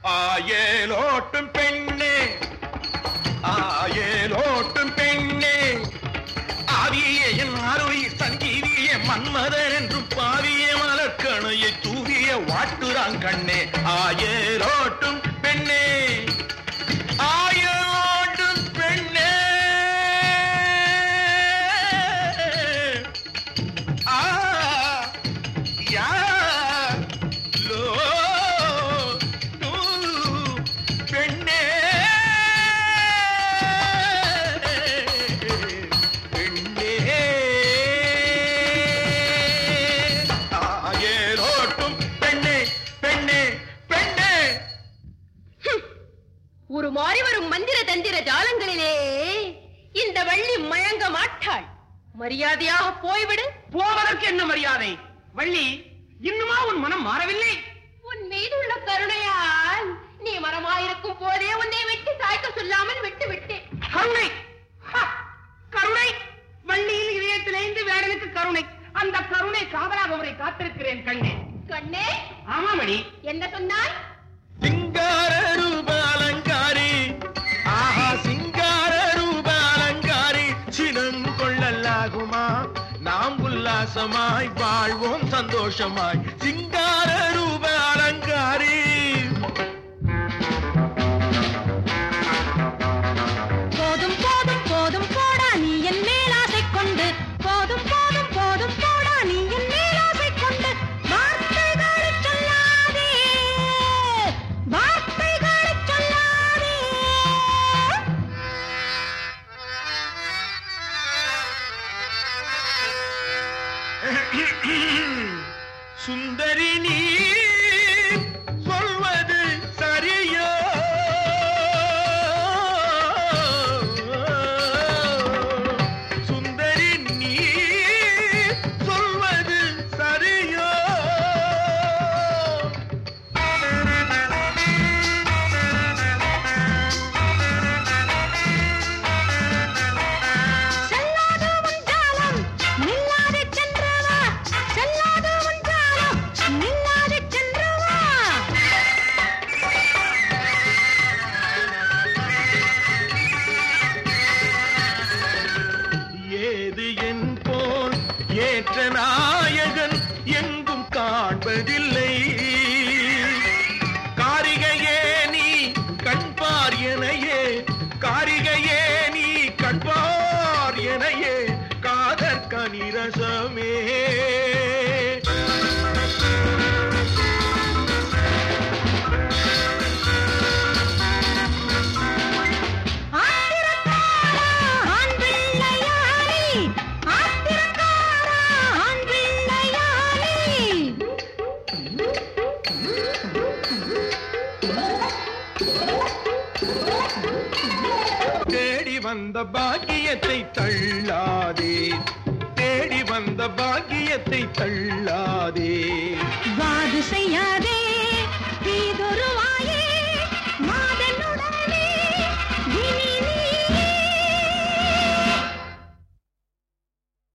ஆயேலோட்டும் பெண்ணே ஆயேலோட்டும் பெண்ணே ஆவியே என் அருவி சங்கீதிய மன்மதன் என்றும் பாவிய மலக்கணையை தூவிய வாட்டுறான் கண்ணே ஆயேலோட்டும் பெண்ணே ஆயலோட்டும் பெண்ணே ஆ யா லோ நூ பெண்ணே பெண்ணே ஆயலோட்டும் பெண்ணே பெண்ணே பெண்ணே ஒரு மாறி வரும் மந்திர தந்திர ஜாலங்களிலே இந்த வள்ளி மயங்க மாட்டாள் மரியாதையாக போய்விடு போவதற்கு என்ன மரியாதை வள்ளி இன்னுமா உன் மனம் மாறவில்லை உன் மீதுள்ள கருணையால் நீ மரமாயிருக்கும் போதே உன்னை வெட்டி சாய்க்க சொல்லாமல் விட்டு விட்டேன் கருணை ஹ! கருணை வள்ளியில் இதயத்திலேந்து வேடனுக்கு கருணை அந்த கருணை காவலாக அவரை காத்திருக்கிறேன் கண்ணே கண்ணே ஆமாமணி என்ன சொன்னாய் சிங்கார ரூப அலங்காரி ஆஹா சிங்கார ரூப அலங்காரி சினம் கொள்ளலாகுமா நாம் உல்லாசமாய் வாழ்வோம் சந்தோஷமாய் சிங்கார ரூப அலங்காரி போதும் போதும் போதும் போடா நீ என் மேலாசை கொண்டு போதும் போதும் போதும் போடா நீ என் மேலாசை கொண்டு வார்த்தைகளை சொல்லாதே வார்த்தைகளை சொல்லாதே சுந்தரி நீ சொல்வது சரியோ சுந்தரி நீ சொல்வது சரியோ செல்லாது உன் ஜாலம் நில்லாது சென்றவா செல்லாது உன் ஜாலம் நில்லாது சென்றவா ஏது என் போல் ஏற்ற நாயகன் எங்கும் காண்பதில்லை காரிகையே நீ கண்பார் எனையே காரிகையே நீ கண்பார் எனையே காதற் கனிரசமே ஆத்திரக்காரா ஆண் பிள்ளையாளி ஆத்திரக்காரா ஆண் பிள்ளையாளி தேடி வந்த பாக்கியத்தை தள்ளாதே தேடி வந்த பாக்கியத்தை தள்ளாதே வாது செய்யாதே